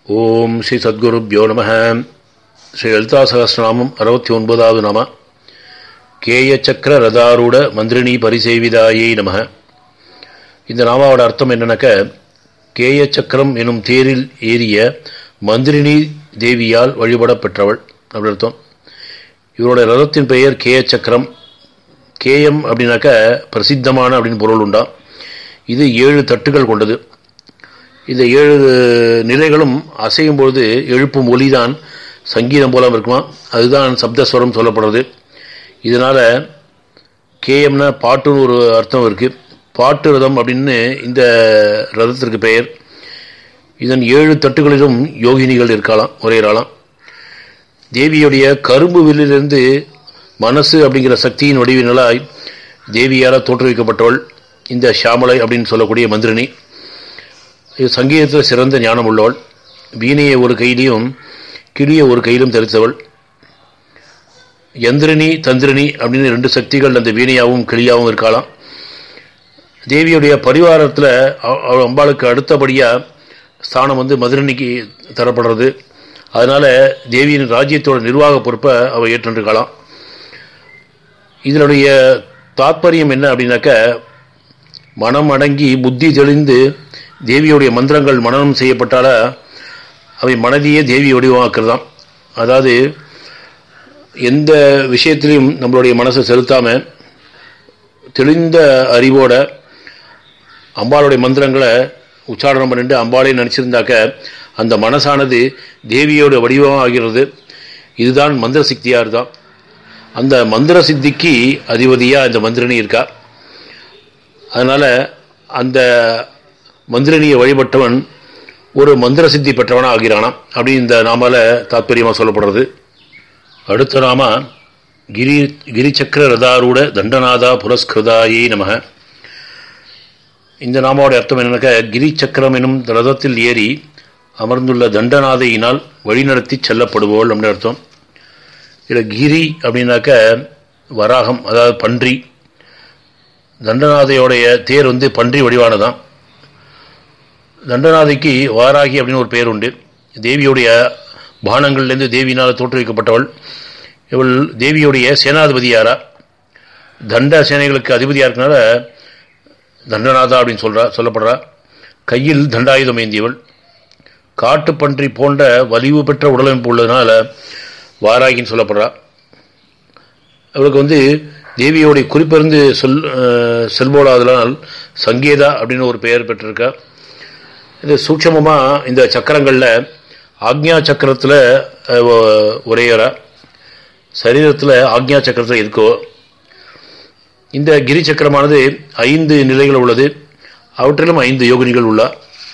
ஓம் ஸ்ரீ சத்குருப்யோ நம ஸ்ரீ லலிதா சகசிரநாமம் அறுபத்தி ஒன்பதாவது நாம கேய சக்கர ரதாரூட மந்திரினி பரிசேவிதாயை நம இந்த நாமாவோட அர்த்தம் என்னன்னாக்க கேய சக்கரம் எனும் தேரில் ஏறிய மந்திரினி தேவியால் வழிபடப் பெற்றவள் அப்படி அர்த்தம் இவருடைய ரதத்தின் பெயர் கேய சக்கரம் கேயம் அப்படின்னாக்க பிரசித்தமான அப்படின்னு பொருள் உண்டா இது ஏழு தட்டுகள் கொண்டது இந்த ஏழு நிலைகளும் அசையும் பொழுது எழுப்பும் ஒலிதான் சங்கீதம் போல இருக்குமா அதுதான் சப்தஸ்வரம் சொல்லப்படுறது இதனால் கேஎம்னா பாட்டுன்னு ஒரு அர்த்தம் இருக்குது பாட்டு ரதம் அப்படின்னு இந்த ரதத்திற்கு பெயர் இதன் ஏழு தட்டுகளிலும் யோகினிகள் இருக்கலாம் உரையிறாலாம் தேவியுடைய கரும்பு வில்லிலிருந்து மனசு அப்படிங்கிற சக்தியின் வடிவினலாய் தேவியால் தோற்றுவிக்கப்பட்டவள் இந்த ஷாமலை அப்படின்னு சொல்லக்கூடிய மந்திரினி இது சங்கீதத்தில் சிறந்த ஞானம் உள்ளவள் வீணையை ஒரு கையிலையும் கிளியை ஒரு கையிலும் தரித்தவள் யந்திரினி தந்திரினி அப்படின்னு ரெண்டு சக்திகள் அந்த வீணையாகவும் கிளியாகவும் இருக்கலாம் தேவியுடைய பரிவாரத்தில் அம்பாளுக்கு அடுத்தபடியாக ஸ்தானம் வந்து மதுரணிக்கு தரப்படுறது அதனால் தேவியின் ராஜ்யத்தோட நிர்வாக பொறுப்பை அவள் ஏற்றிருக்கலாம் இதனுடைய தாத்பரியம் என்ன அப்படின்னாக்க மனம் அடங்கி புத்தி தெளிந்து தேவியுடைய மந்திரங்கள் மனனம் செய்யப்பட்டால அவை மனதையே தேவி வடிவமாக்குறதாம் அதாவது எந்த விஷயத்திலையும் நம்மளுடைய மனசை செலுத்தாமல் தெளிந்த அறிவோட அம்பாளுடைய மந்திரங்களை உச்சாரணம் பண்ணிட்டு அம்பாளை நினச்சிருந்தாக்க அந்த மனசானது தேவியோட வடிவமாகிறது இதுதான் மந்திர சித்தியாக இருந்தான் அந்த மந்திர சித்திக்கு அதிபதியாக இந்த மந்திரணி இருக்கா அதனால் அந்த மந்திரனியை வழிபட்டவன் ஒரு மந்திர சித்தி பெற்றவனாக ஆகிறானாம் அப்படின்னு இந்த நாமால தாத்பரியமாக சொல்லப்படுறது அடுத்த நாம கிரி கிரிச்சக்கர ரதாரூட தண்டநாதா புரஸ்கிருதாயே நமக இந்த நாமாவோட அர்த்தம் என்னன்னாக்க கிரி சக்கரம் எனும் ரதத்தில் ஏறி அமர்ந்துள்ள தண்டநாதையினால் வழிநடத்தி செல்லப்படுவோள் அப்படின்னு அர்த்தம் இதில் கிரி அப்படின்னாக்க வராகம் அதாவது பன்றி தண்டநாதையோடைய தேர் வந்து பன்றி வடிவானதான் தண்டநாதைக்கு வாராகி அப்படின்னு ஒரு பேர் உண்டு தேவியுடைய பானங்கள்லேருந்து தேவியினால் தோற்றுவிக்கப்பட்டவள் இவள் தேவியுடைய சேனாதிபதியாரா தண்ட சேனைகளுக்கு அதிபதியாக இருக்கனால தண்டநாதா அப்படின்னு சொல்கிறா சொல்லப்படுறா கையில் தண்டாயுதம் ஏந்தியவள் காட்டுப்பன்றி போன்ற வலிவு பெற்ற உடலமைப்பு உள்ளதுனால வாராகின்னு சொல்லப்படுறா அவளுக்கு வந்து தேவியோடைய குறிப்பிருந்து சொல் செல்போலாதனால் சங்கீதா அப்படின்னு ஒரு பெயர் பெற்றிருக்கா இது சூட்சமமாக இந்த சக்கரங்களில் ஆக்ஞா சக்கரத்தில் உரையறா சரீரத்தில் ஆக்ஞா சக்கரத்தில் இருக்கோ இந்த கிரி சக்கரமானது ஐந்து நிலைகள் உள்ளது அவற்றிலும் ஐந்து யோகினிகள் உள்ளா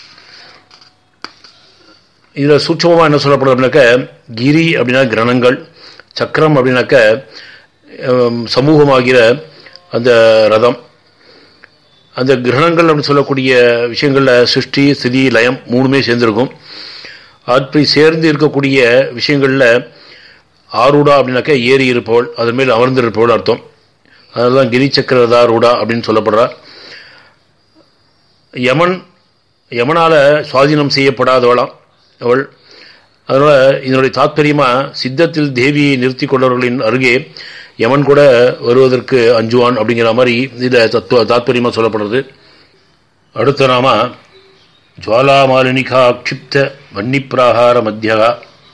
இதில் சூட்சமமாக என்ன சொல்லப்படுது அப்படின்னாக்க கிரி அப்படின்னா கிரணங்கள் சக்கரம் அப்படின்னாக்க சமூகமாகிற அந்த ரதம் அந்த கிரகணங்கள் அப்படின்னு சொல்லக்கூடிய விஷயங்களில் சிருஷ்டி ஸ்திதி லயம் மூணுமே சேர்ந்துருக்கும் அப்படி சேர்ந்து இருக்கக்கூடிய விஷயங்களில் ஆரூடா அப்படின்னாக்க ஏறி இருப்பவள் அதன் மேல் அமர்ந்து இருப்பவள் அர்த்தம் அதுதான் கிரிச்சக்கரதா ரூடா அப்படின்னு சொல்லப்படுறா யமன் யமனால் சுவாதீனம் செய்யப்படாதவளாம் அவள் அதனால் இதனுடைய தாத்பரியமாக சித்தத்தில் தேவியை நிறுத்தி கொண்டவர்களின் அருகே யமன் கூட வருவதற்கு அஞ்சுவான் அப்படிங்கிற மாதிரி இதில் தத்துவ தாத்பரியமாக சொல்லப்படுறது அடுத்த நாம ஜுவாலாமாலினிகா அக்ஷிப்த வன்னிப்பிராகார மத்தியகா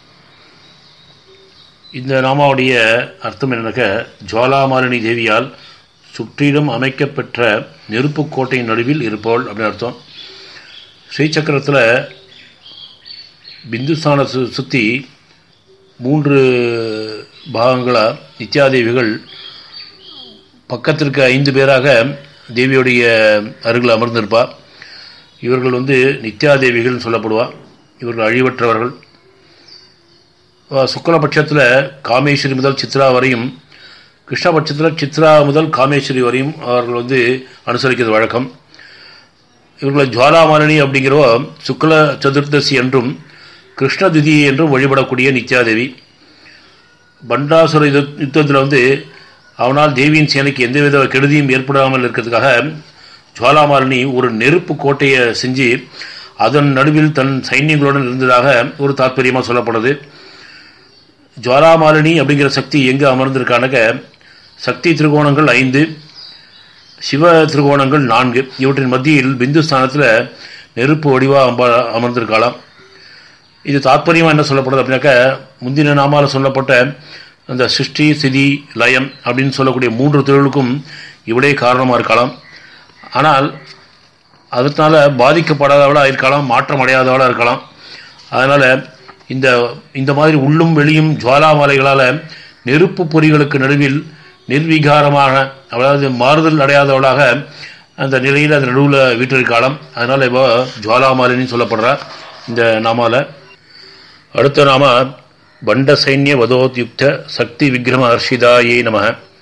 இந்த நாமாவுடைய அர்த்தம் என்னன்னாக்க ஜுவாலாமாலினி தேவியால் சுற்றிலும் அமைக்கப்பெற்ற நெருப்பு கோட்டையின் நடுவில் இருப்பவள் அப்படின்னு அர்த்தம் ஸ்ரீசக்கரத்தில் பிந்துஸ்தான சு சுற்றி மூன்று பாகங்களாக நித்யாதேவிகள் பக்கத்திற்கு ஐந்து பேராக தேவியுடைய அருகில் அமர்ந்திருப்பா இவர்கள் வந்து நித்யாதேவிகள்னு சொல்லப்படுவா இவர்கள் அழிவற்றவர்கள் சுக்கலபட்சத்தில் காமேஸ்வரி முதல் சித்ரா வரையும் கிருஷ்ணபட்சத்தில் சித்ரா முதல் காமேஸ்வரி வரையும் அவர்கள் வந்து அனுசரிக்கிறது வழக்கம் இவர்களை ஜுவாலாமாலினி அப்படிங்கிறவ சுக்ல சதுர்தசி என்றும் கிருஷ்ண திதி என்றும் வழிபடக்கூடிய நித்யாதேவி பண்டாசுர யுத்தத்தில் வந்து அவனால் தேவியின் சேனைக்கு எந்தவித கெடுதியும் ஏற்படாமல் இருக்கிறதுக்காக ஜுவாலாமாலினி ஒரு நெருப்பு கோட்டையை செஞ்சு அதன் நடுவில் தன் சைன்யங்களுடன் இருந்ததாக ஒரு தாற்பயமாக சொல்லப்படுது ஜுவாலாமாலினி அப்படிங்கிற சக்தி எங்கே அமர்ந்திருக்கானாக்க சக்தி திருகோணங்கள் ஐந்து சிவ திருகோணங்கள் நான்கு இவற்றின் மத்தியில் பிந்து ஸ்தானத்தில் நெருப்பு வடிவாக அம்ப அமர்ந்திருக்கலாம் இது தாற்பயமாக என்ன சொல்லப்படுது அப்படின்னாக்க முந்தின நாமால சொல்லப்பட்ட அந்த சிருஷ்டி சிதி லயம் அப்படின்னு சொல்லக்கூடிய மூன்று தொழிலுக்கும் இவளே காரணமாக இருக்கலாம் ஆனால் அதனால பாதிக்கப்படாதவளாக இருக்கலாம் மாற்றம் அடையாதவளாக இருக்கலாம் அதனால் இந்த இந்த மாதிரி உள்ளும் வெளியும் ஜுவாலாமலைகளால் நெருப்பு பொறிகளுக்கு நடுவில் நிர்வீகாரமாக அதாவது மாறுதல் அடையாதவளாக அந்த நிலையில் அந்த நடுவில் வீட்டிற்காலம் அதனால் இப்போ ஜுவாலாமாலின்னு சொல்லப்படுறா இந்த நாமால அடுத்த நாம பண்ட சைன்ய வதோத்யுக்த சக்தி விக்ரம ஹர்ஷிதாயே நம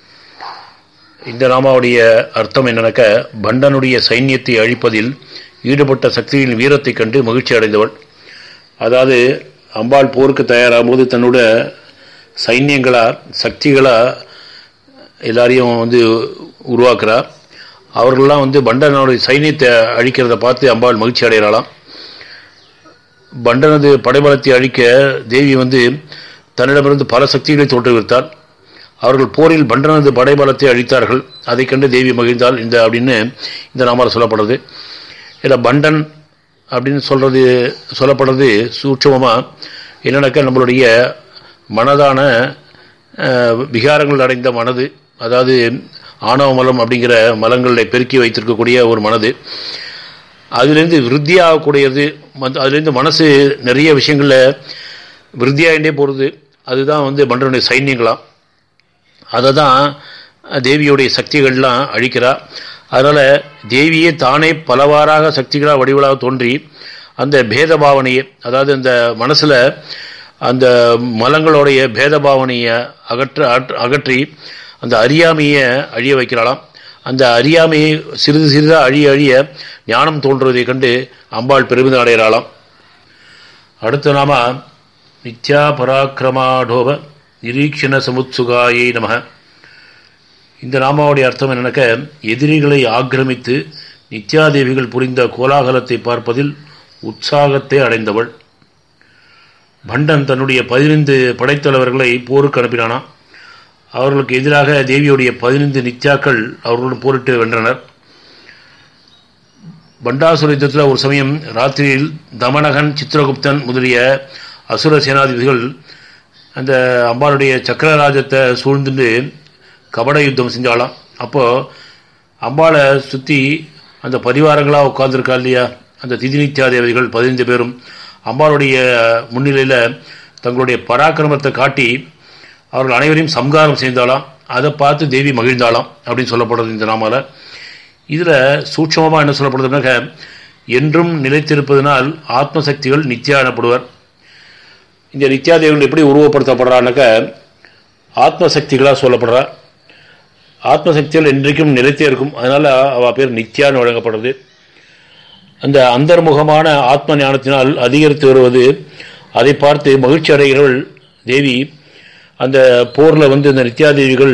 இந்த நாமாவுடைய அர்த்தம் என்னன்னாக்க பண்டனுடைய சைன்யத்தை அழிப்பதில் ஈடுபட்ட சக்தியின் வீரத்தை கண்டு மகிழ்ச்சி அடைந்தவள் அதாவது அம்பாள் போருக்கு தயாராகும்போது தன்னோட சைன்யங்களா சக்திகளா எல்லாரையும் வந்து உருவாக்குறா அவர்கள்லாம் வந்து பண்டனுடைய சைன்யத்தை அழிக்கிறத பார்த்து அம்பாள் மகிழ்ச்சி அடைகிறாளாம் பண்டனது படைபலத்தை அழிக்க தேவி வந்து தன்னிடமிருந்து பல சக்திகளை தோற்றுவித்தார் அவர்கள் போரில் பண்டனது படைபலத்தை அழித்தார்கள் அதை கண்டு தேவி மகிழ்ந்தால் இந்த அப்படின்னு இந்த நாமால் சொல்லப்படுறது இதில் பண்டன் அப்படின்னு சொல்கிறது சொல்லப்படுறது சூட்சமமாக என்னன்னாக்கா நம்மளுடைய மனதான விகாரங்கள் அடைந்த மனது அதாவது ஆணவ மலம் அப்படிங்கிற மலங்களை பெருக்கி வைத்திருக்கக்கூடிய ஒரு மனது அதுலேருந்து விருத்தியாகக்கூடியது அதுலேருந்து மனசு நிறைய விஷயங்களில் விருத்தியாகிட்டே போகிறது அதுதான் வந்து பண்டனுடைய சைன்யங்களாம் அதை தான் தேவியுடைய சக்திகள்லாம் அழிக்கிறா அதனால் தேவியே தானே பலவாறாக சக்திகளாக வடிவலாக தோன்றி அந்த பேத பாவனையை அதாவது அந்த மனசில் அந்த மலங்களுடைய பேத பாவனையை அகற்ற அகற்றி அந்த அறியாமையை அழிய வைக்கிறாளாம் அந்த அறியாமையை சிறிது சிறிதாக அழிய அழிய ஞானம் தோன்றுவதை கண்டு அம்பாள் பெருமிதம் அடைகிறாளாம் அடுத்த நாம நித்யா பராக்கிரமாடோப நிரீக்ஷண சமுத்சுகாயை நம இந்த நாமாவுடைய அர்த்தம் என்னன்னாக்க எதிரிகளை ஆக்கிரமித்து நித்யாதேவிகள் புரிந்த கோலாகலத்தை பார்ப்பதில் உற்சாகத்தை அடைந்தவள் பண்டன் தன்னுடைய பதினைந்து படைத்தலைவர்களை போருக்கு அனுப்பினானா அவர்களுக்கு எதிராக தேவியுடைய பதினைந்து நித்யாக்கள் அவர்களுடன் போரிட்டு வென்றனர் பண்டாசுர யுத்தத்தில் ஒரு சமயம் ராத்திரியில் தமனகன் சித்திரகுப்தன் முதலிய அசுர சேனாதிபதிகள் அந்த அம்பாளுடைய சக்கரராஜத்தை சூழ்ந்துட்டு கபட யுத்தம் செஞ்சாலாம் அப்போது அம்பாளை சுற்றி அந்த பரிவாரங்களாக உட்கார்ந்துருக்கா இல்லையா அந்த திதிநித்யா தேவதைகள் பதினைந்து பேரும் அம்பாளுடைய முன்னிலையில் தங்களுடைய பராக்கிரமத்தை காட்டி அவர்கள் அனைவரையும் சம்காரம் செய்தாலாம் அதை பார்த்து தேவி மகிழ்ந்தாலாம் அப்படின்னு சொல்லப்படுறது இந்த நாமால இதில் சூட்சமமாக என்ன சொல்லப்படுதுனாக்க என்றும் நிலைத்திருப்பதனால் ஆத்மசக்திகள் நித்யா எனப்படுவர் இந்த நித்யாதேவர்கள் எப்படி உருவப்படுத்தப்படுறான்னாக்க ஆத்மசக்திகளாக சொல்லப்படுறா ஆத்மசக்திகள் என்றைக்கும் நிலைத்தே இருக்கும் அதனால் அவள் பேர் நித்யான்னு வழங்கப்படுறது அந்த அந்தர்முகமான ஆத்ம ஞானத்தினால் அதிகரித்து வருவது அதை பார்த்து மகிழ்ச்சி அடைகிறவள் தேவி அந்த போரில் வந்து இந்த நித்யாதேவிகள்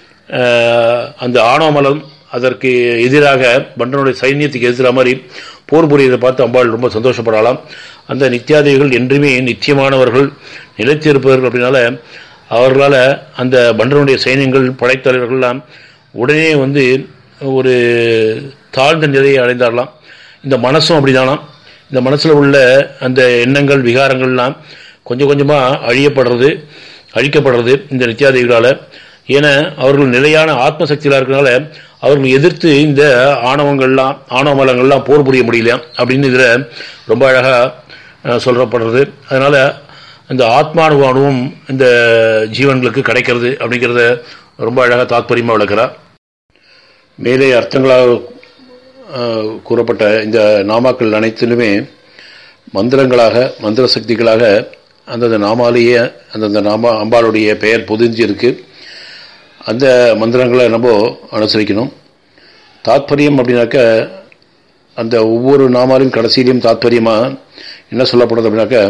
அந்த ஆணவமலம் அதற்கு எதிராக பண்டனுடைய சைன்யத்துக்கு எதிராக மாதிரி போர் புரியதை பார்த்து அம்பாள் ரொம்ப சந்தோஷப்படலாம் அந்த நித்யாதேவிகள் என்றுமே நித்தியமானவர்கள் நிலைத்திருப்பவர்கள் அப்படின்னால அவர்களால் அந்த பண்டனுடைய சைன்யங்கள் படைத்தலைவர்கள்லாம் உடனே வந்து ஒரு தாழ்ந்த நிலையை அடைந்தாரலாம் இந்த மனசும் அப்படிதானாம் இந்த மனசில் உள்ள அந்த எண்ணங்கள் விகாரங்கள்லாம் கொஞ்சம் கொஞ்சமாக அழியப்படுறது அழிக்கப்படுறது இந்த நித்யாதேவிகளால் ஏன்னா அவர்கள் நிலையான ஆத்மசக்திகளாக இருக்கிறனால அவர்கள் எதிர்த்து இந்த ஆணவங்கள்லாம் ஆணவ மலங்கள்லாம் போர் புரிய முடியல அப்படின்னு இதில் ரொம்ப அழகாக சொல்லப்படுறது அதனால் இந்த ஆத்மானுபானுவும் இந்த ஜீவன்களுக்கு கிடைக்கிறது அப்படிங்கிறத ரொம்ப அழகாக தாத்பரியமாக விளக்குறார் மேலே அர்த்தங்களாக கூறப்பட்ட இந்த நாமாக்கள் அனைத்திலுமே மந்திரங்களாக மந்திர சக்திகளாக அந்தந்த நாமாலேயே அந்தந்த நாமா அம்பாளுடைய பெயர் பொதிஞ்சு இருக்கு அந்த மந்திரங்களை நம்ம அனுசரிக்கணும் தாத்பரியம் அப்படின்னாக்க அந்த ஒவ்வொரு நாமாலையும் கடைசியிலையும் தாத்பரியமாக என்ன சொல்லப்படுது அப்படின்னாக்க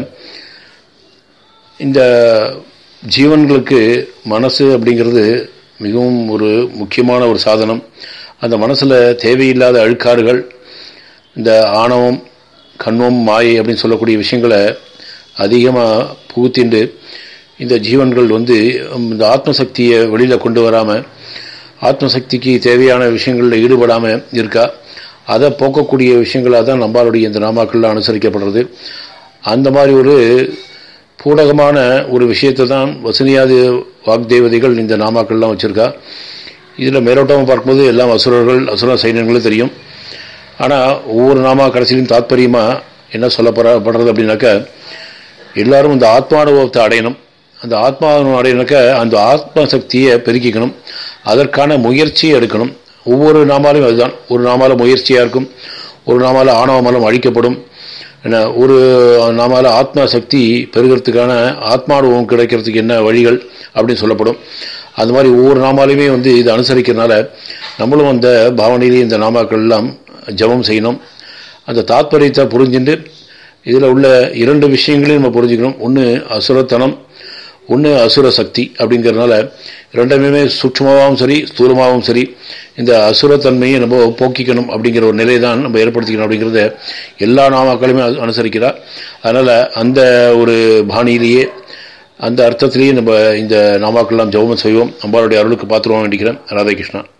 இந்த ஜீவன்களுக்கு மனசு அப்படிங்கிறது மிகவும் ஒரு முக்கியமான ஒரு சாதனம் அந்த மனசில் தேவையில்லாத அழுக்காறுகள் இந்த ஆணவம் கண்வம் மாயை அப்படின்னு சொல்லக்கூடிய விஷயங்களை அதிகமாக புகுத்திண்டு இந்த ஜீவன்கள் வந்து இந்த ஆத்மசக்தியை வெளியில் கொண்டு வராமல் ஆத்மசக்திக்கு தேவையான விஷயங்களில் ஈடுபடாமல் இருக்கா அதை போக்கக்கூடிய விஷயங்களாக தான் நம்மளுடைய இந்த நாமாக்களில் அனுசரிக்கப்படுறது அந்த மாதிரி ஒரு பூடகமான ஒரு விஷயத்தை தான் வசனியாதி வாக்தேவதைகள் இந்த நாமாக்கள்லாம் வச்சுருக்கா இதில் மேலோட்டமாக பார்க்கும்போது எல்லாம் அசுரர்கள் அசுர சைன்யங்களும் தெரியும் ஆனால் ஒவ்வொரு நாமா கடைசியிலும் தாத்பரியமாக என்ன சொல்லப்படுறது அப்படின்னாக்கா எல்லாரும் இந்த ஆத்மானுபவத்தை அடையணும் அந்த ஆத்மானுபவம் அடையணுக்க அந்த ஆத்ம சக்தியை பெருக்கிக்கணும் அதற்கான முயற்சியை எடுக்கணும் ஒவ்வொரு நாமாலும் அதுதான் ஒரு நாமால முயற்சியாக இருக்கும் ஒரு நாமால ஆணவமலம் அழிக்கப்படும் என்ன ஒரு நாமால ஆத்மா சக்தி பெருகிறதுக்கான ஆத்மானுபவம் கிடைக்கிறதுக்கு என்ன வழிகள் அப்படின்னு சொல்லப்படும் அந்த மாதிரி ஒவ்வொரு நாமாலையுமே வந்து இது அனுசரிக்கிறதுனால நம்மளும் அந்த பாவனையிலேயே இந்த நாமாக்கள் எல்லாம் ஜபம் செய்யணும் அந்த தாத்பரியத்தை புரிஞ்சுட்டு இதில் உள்ள இரண்டு விஷயங்களையும் நம்ம புரிஞ்சுக்கணும் ஒன்று அசுரத்தனம் ஒன்று அசுர சக்தி அப்படிங்கிறதுனால ரெண்டுமே சூட்சமாகவும் சரி ஸ்தூலமாகவும் சரி இந்த அசுரத்தன்மையை நம்ம போக்கிக்கணும் அப்படிங்கிற ஒரு நிலையை தான் நம்ம ஏற்படுத்திக்கணும் அப்படிங்கிறத எல்லா நாமாக்களுமே அனுசரிக்கிறார் அதனால் அந்த ஒரு பாணியிலேயே அந்த அர்த்தத்திலேயே நம்ம இந்த நாமாக்கள்லாம் ஜெபம் செய்வோம் அம்பாளுடைய அருளுக்கு பார்த்துருவோம் வேண்டிக்கிறேன் ராதாகிருஷ்ணா